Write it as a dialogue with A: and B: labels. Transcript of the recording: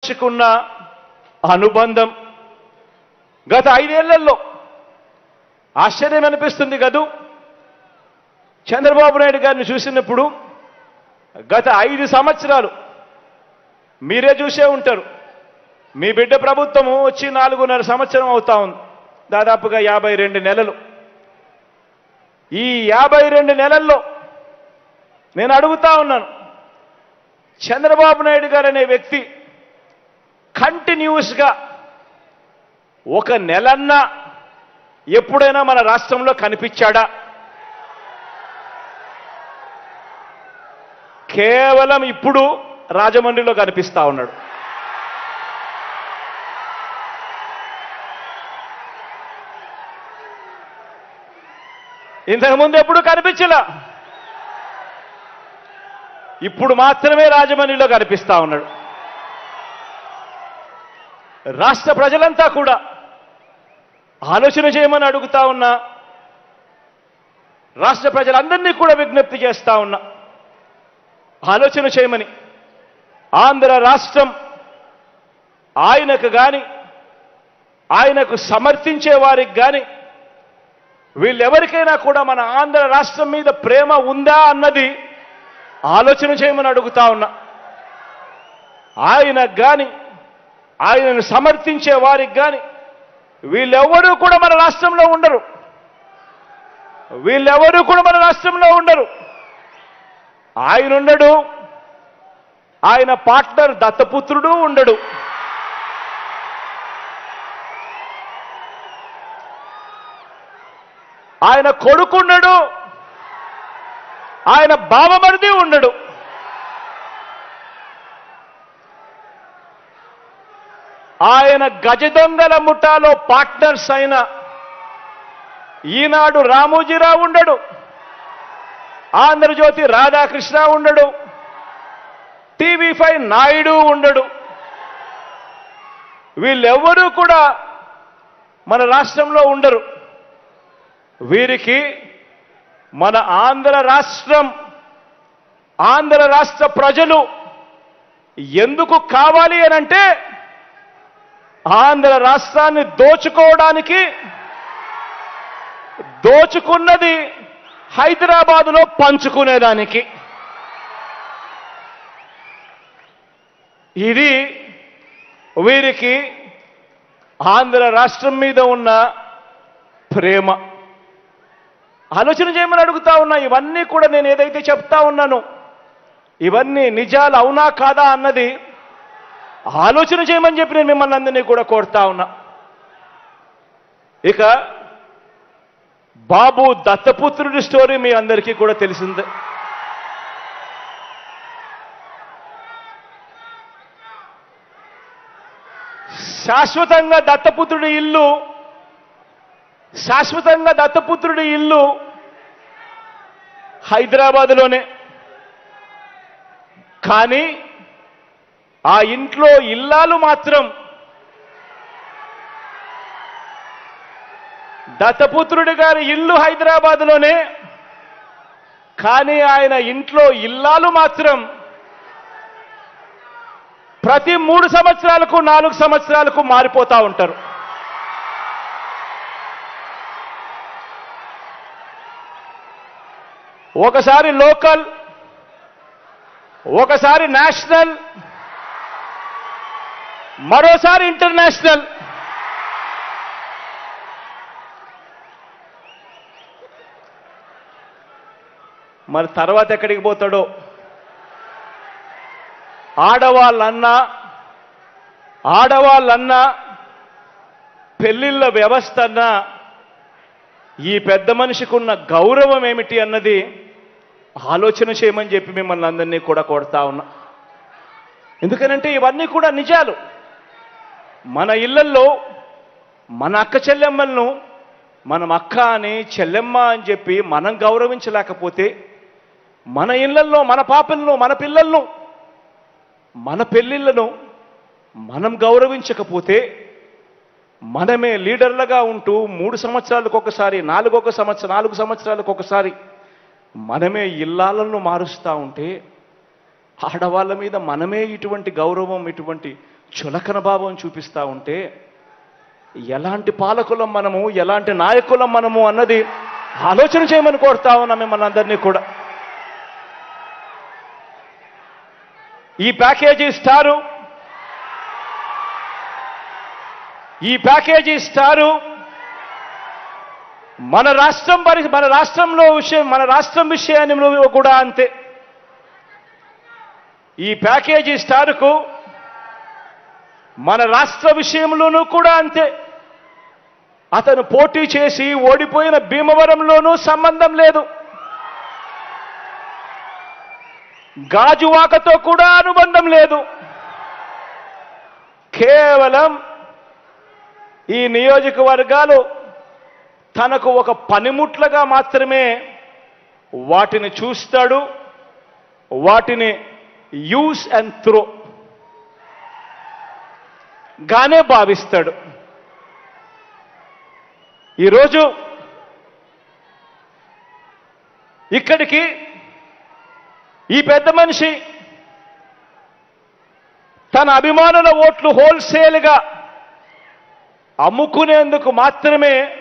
A: మనిషికి ఉన్న అనుబంధం గత ఐదేళ్లలో ఆశ్చర్యం అనిపిస్తుంది కదూ చంద్రబాబు నాయుడు గారిని చూసినప్పుడు గత ఐదు సంవత్సరాలు మీరే చూసే ఉంటారు మీ బిడ్డ ప్రభుత్వము వచ్చి నాలుగున్నర సంవత్సరం అవుతా ఉంది దాదాపుగా యాభై రెండు నెలలు ఈ యాభై రెండు నెలల్లో నేను అడుగుతా ఉన్నాను చంద్రబాబు నాయుడు గారు అనే వ్యక్తి కంటిన్యూస్గా ఒక నెలన్నా ఎప్పుడైనా మన రాష్ట్రంలో కనిపించాడా కేవలం ఇప్పుడు రాజమండ్రిలో కనిపిస్తా ఉన్నాడు ఇంతకుముందు ఎప్పుడు కనిపించలా ఇప్పుడు మాత్రమే రాజమండ్రిలో కనిపిస్తా ఉన్నాడు రాష్ట్ర ప్రజలంతా కూడా ఆలోచన చేయమని అడుగుతా ఉన్నా రాష్ట్ర ప్రజలందరినీ కూడా విజ్ఞప్తి చేస్తా ఉన్నా ఆలోచన చేయమని ఆంధ్ర రాష్ట్రం ఆయనకు గాని ఆయనకు సమర్థించే వారికి గాని వీళ్ళెవరికైనా కూడా మన ఆంధ్ర రాష్ట్రం మీద ప్రేమ ఉందా అన్నది ఆలోచన చేయమని అడుగుతా ఉన్నా ఆయనకు గాని ఆయనను సమర్థించే వారికి గాని వీళ్ళెవరూ కూడా మన రాష్ట్రంలో ఉండరు వీళ్ళెవరూ కూడా మన రాష్ట్రంలో ఉండరు ఆయన ఉండడు ఆయన పార్ట్నర్ దత్తపుత్రుడు ఉండడు ఆయన కొడుకున్నాడు ఆయన బావమరిది ఉండడు ఆయన గజ దొంగల ముఠాలో పార్ట్నర్స్ అయిన ఈనాడు రామోజీరావు ఉండడు ఆంధ్రజ్యోతి రాధాకృష్ణ ఉండడు టీవీ ఫైవ్ నాయుడు ఉండడు వీళ్ళెవ్వరూ కూడా మన రాష్ట్రంలో ఉండరు వీరికి మన ఆంధ్ర రాష్ట్రం ఆంధ్ర రాష్ట్ర ప్రజలు ఎందుకు కావాలి అనంటే ఆంధ్ర రాష్ట్రాన్ని దోచుకోవడానికి దోచుకున్నది హైదరాబాదులో పంచుకునేదానికి ఇది వీరికి ఆంధ్ర రాష్ట్రం మీద ఉన్న ప్రేమ ఆలోచన చేయమని అడుగుతా ఉన్నా ఇవన్నీ కూడా నేను ఏదైతే చెప్తా ఉన్నానో ఇవన్నీ నిజాలు అవునా కాదా అన్నది ఆలోచన చేయమని చెప్పి నేను మిమ్మల్ని అందరినీ కూడా కోరుతా ఉన్నా ఇక బాబు దత్తపుత్రుడి స్టోరీ మీ అందరికీ కూడా తెలిసిందే శాశ్వతంగా దత్తపుత్రుడి ఇల్లు శాశ్వతంగా దత్తపుత్రుడి ఇల్లు హైదరాబాదులోనే కానీ ఆ ఇంట్లో ఇల్లాలు మాత్రం దత్తపుత్రుడి గారి ఇల్లు హైదరాబాదులోనే కానీ ఆయన ఇంట్లో ఇల్లాలు మాత్రం ప్రతి మూడు సంవత్సరాలకు నాలుగు సంవత్సరాలకు మారిపోతా ఉంటారు ఒకసారి లోకల్ ఒకసారి నేషనల్ మరోసారి ఇంటర్నేషనల్ మరి తర్వాత ఎక్కడికి పోతాడో ఆడవాళ్ళన్నా ఆడవాళ్ళన్నా పెళ్లిళ్ళ వ్యవస్థ అన్నా ఈ పెద్ద మనిషికి ఉన్న గౌరవం ఏమిటి అన్నది ఆలోచన చేయమని చెప్పి మిమ్మల్ని అందరినీ కూడా కొడతా ఉన్నా ఎందుకనంటే ఇవన్నీ కూడా నిజాలు మన ఇళ్లల్లో మన అక్క చెల్లెమ్మలను మనం అక్క అని చెల్లెమ్మ అని చెప్పి మనం గౌరవించలేకపోతే మన ఇళ్లల్లో మన పాపలను మన పిల్లలను మన పెళ్ళిళ్ళను మనం గౌరవించకపోతే మనమే లీడర్లుగా ఉంటూ మూడు సంవత్సరాలకు ఒకసారి నాలుగొక సంవత్సరం నాలుగు సంవత్సరాలకు ఒకసారి మనమే ఇల్లాలను మారుస్తూ ఉంటే ఆడవాళ్ళ మీద మనమే ఇటువంటి గౌరవం ఇటువంటి చులకన భావం చూపిస్తూ ఉంటే ఎలాంటి పాలకులం మనము ఎలాంటి నాయకులం మనము అన్నది ఆలోచన చేయమని కోరుతా ఉన్నాం మిమ్మల్ని అందరినీ కూడా ఈ ప్యాకేజీ స్టారు ఈ ప్యాకేజీ స్టారు మన రాష్ట్రం పరి మన రాష్ట్రంలో విషయం మన రాష్ట్రం విషయాన్ని కూడా అంతే ఈ ప్యాకేజీ స్టారుకు మన రాష్ట్ర విషయంలోనూ కూడా అంతే అతను పోటీ చేసి ఓడిపోయిన భీమవరంలోనూ సంబంధం లేదు గాజువాకతో కూడా అనుబంధం లేదు కేవలం ఈ నియోజకవర్గాలు తనకు ఒక పనిముట్లుగా మాత్రమే వాటిని చూస్తాడు వాటిని యూస్ అండ్ త్రో గానే భావిస్తాడు ఈరోజు ఇక్కడికి ఈ పెద్ద మనిషి తన అభిమానుల ఓట్లు హోల్సేల్గా అమ్ముకునేందుకు మాత్రమే